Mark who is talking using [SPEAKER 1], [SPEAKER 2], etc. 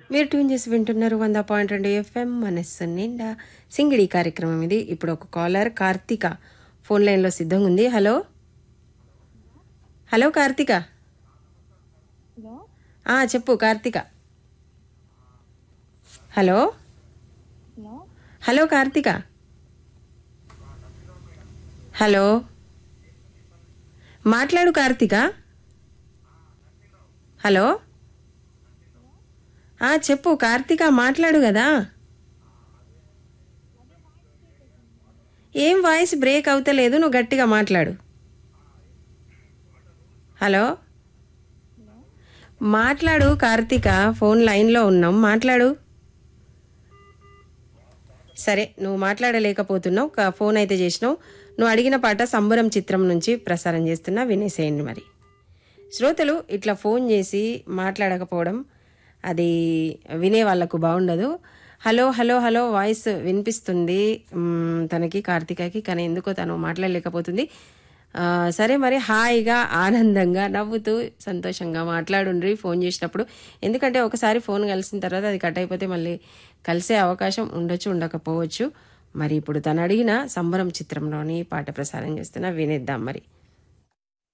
[SPEAKER 1] మీరు ట్యూన్ చేసి వింటున్నారు వంద పాయింట్ రెండు ఎఫ్ఎం మనస్సు నిండా సింగిడి కార్యక్రమం ఇది ఇప్పుడు ఒక కాలర్ కార్తిక ఫోన్ లైన్లో సిద్ధంగా ఉంది హలో హలో కార్తిక
[SPEAKER 2] హలో
[SPEAKER 1] ఆ, చెప్పు Karthika hello
[SPEAKER 2] hello
[SPEAKER 1] hello Karthika hello మాట్లాడు కార్తిక హలో ఆ, చెప్పు కార్తిక మాట్లాడు కదా ఏం వాయిస్ బ్రేక్ అవుతలేదు నువ్వు గట్టిగా మాట్లాడు హలో మాట్లాడు కార్తిక ఫోన్ లైన్లో ఉన్నాం మాట్లాడు సరే నువ్వు మాట్లాడలేకపోతున్నావు క- ఫోన్ అయితే చేసినావు నువ్వు అడిగిన పాట సంబరం చిత్రం నుంచి ప్రసారం చేస్తున్నా వినేసేయండి మరి శ్రోతలు ఇట్లా ఫోన్ చేసి మాట్లాడకపోవడం అది వినే వాళ్ళకు బాగుండదు హలో హలో హలో వాయిస్ వినిపిస్తుంది మ్, తనకి కార్తికకి కానీ ఎందుకో తను మాట్లాడలేకపోతుంది ఆ, సరే మరి హాయిగా ఆనందంగా నవ్వుతూ సంతోషంగా మాట్లాడుండ్రి ఫోన్ చేసినప్పుడు ఎందుకంటే ఒకసారి ఫోన్ కలిసిన తర్వాత అది కట్ అయిపోతే మళ్ళీ కలిసే అవకాశం ఉండొచ్చు ఉండకపోవచ్చు మరి ఇప్పుడు తను అడిగిన సంబరం చిత్రంలోని పాట ప్రసారం చేస్తున్నా వినేద్దాం మరి